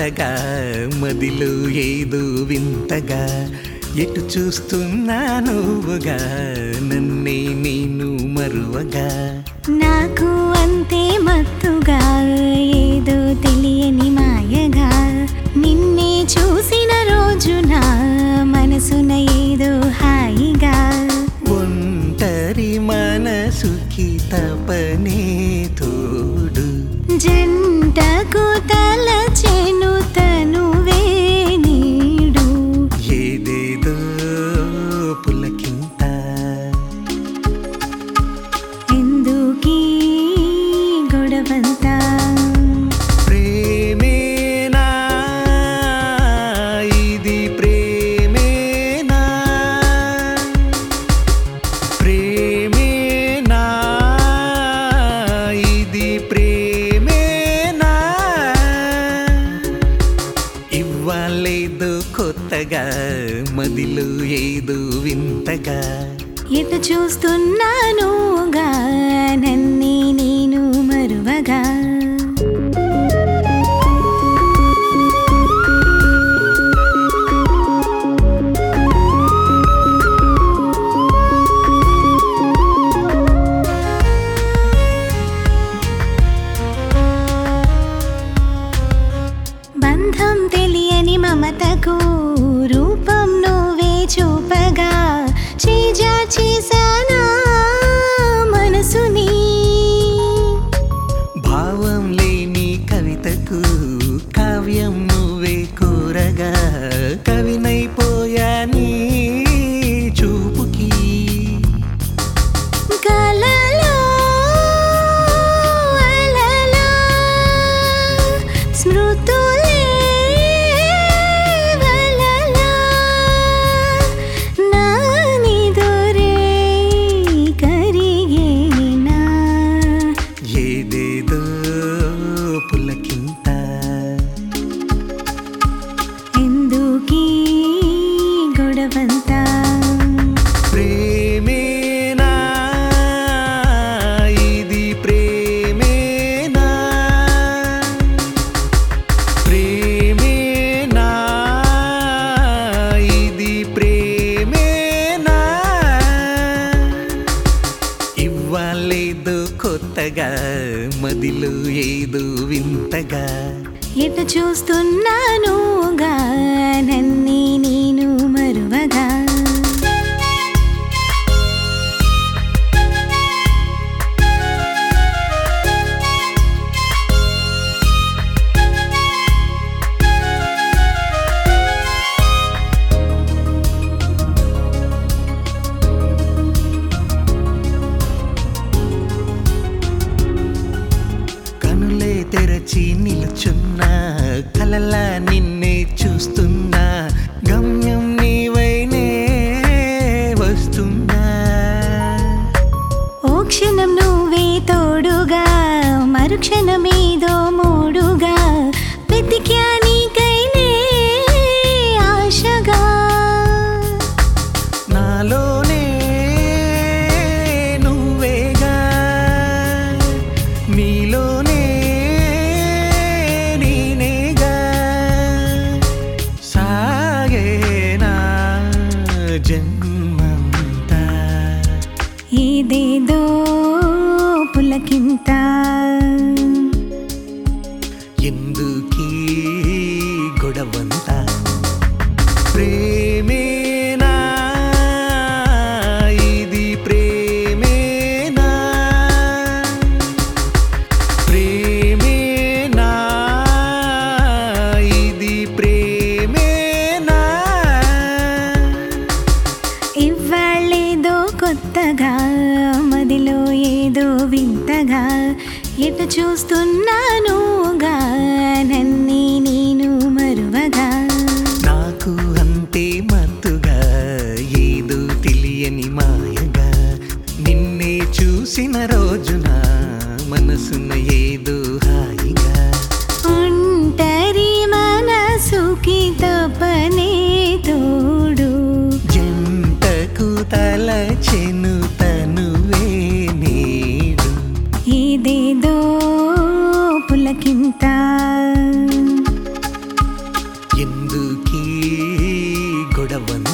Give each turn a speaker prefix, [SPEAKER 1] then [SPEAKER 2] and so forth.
[SPEAKER 1] కొత్తగా మదిలో ఏదో వింతగా ఎటు చూస్తున్నా నువ్వుగా నన్నే నేను మరువగా
[SPEAKER 2] నాకు అంతే మత్తుగా ఏదో తెలియని మాయగా నిన్నే చూసిన రోజున మనసున ఏదో హాయిగా
[SPEAKER 1] ఒంటరి మనసుకి తపనే తోడు
[SPEAKER 2] జంటకు తలచెను తనువే నీడు
[SPEAKER 1] ఏదేదో పులకింత
[SPEAKER 2] ఎందుకీ గొడవంతా
[SPEAKER 1] ప్రేమేనా ఇది ప్రేమేనా ప్రేమేనా ఇది ప్రేమేనా ఇవ్వాలేదో కొత్తగా మదిలో ఏదో వింతగా
[SPEAKER 2] ఎటు చూస్తున్నానుగా నన్నే నేను మరువగా బంధం తెలియని మమతకు రూపం నువ్వే చూపగా చేజా చేశానా మనసుని
[SPEAKER 1] భావం లేని కవితకు కావ్యం నువ్వే కోరగా కవినైపోయా నీ చూపుకి
[SPEAKER 2] కలలో అలలా స్మృతులే వలలా నా నిదురే కరిగేనా
[SPEAKER 1] ఏదేదో పులకింత
[SPEAKER 2] ఎందుకీ గొడవంతా
[SPEAKER 1] ప్రేమేనా ఇది ప్రేమేనా ప్రేమేనా ఇది ప్రేమేనా ఇవ్వాలేదో కొత్తగా మదిలో ఏదో వింతగా
[SPEAKER 2] ఎటు చూస్తున్నానుగా నన్నే నేను మరువగా
[SPEAKER 1] కనులే తెరచి నిలుచున్నా కలలా నిన్నే చూస్తున్నా గమ్యం నీవైనే వస్తున్నా
[SPEAKER 2] ఓ క్షణం నువ్వే తోడుగా మరుక్షణమేదో మూడుగా వెతికా నీకైనే ఆశగా
[SPEAKER 1] నాలోనే నువ్వేగా నీలోనే నేనేగా సాగేనా జన్మంతా
[SPEAKER 2] ఏదేదో పులకింత
[SPEAKER 1] ఎందుకీ గొడవంతా ప్రేమేనా ఇది ప్రేమేనా ప్రేమేనా ఇది ప్రేమేనా
[SPEAKER 2] ఇవ్వాళ్ళేదో కొత్తగా మదిలో ఏదో వింతగా ఎటు చూస్తున్నానుగా నన్నే నేను మరువగా
[SPEAKER 1] నాకు అంతే మత్తుగా ఏదో తెలియని మాయగా నిన్నే చూసిన రోజున మనసున ఏదో హాయిగా
[SPEAKER 2] ఒంటరి మనసుకి తపనే తోడు
[SPEAKER 1] జంటకు తలచెను తనువే నీడు
[SPEAKER 2] ఏదేదో పులకింత
[SPEAKER 1] ఎందుకీ గొడవంత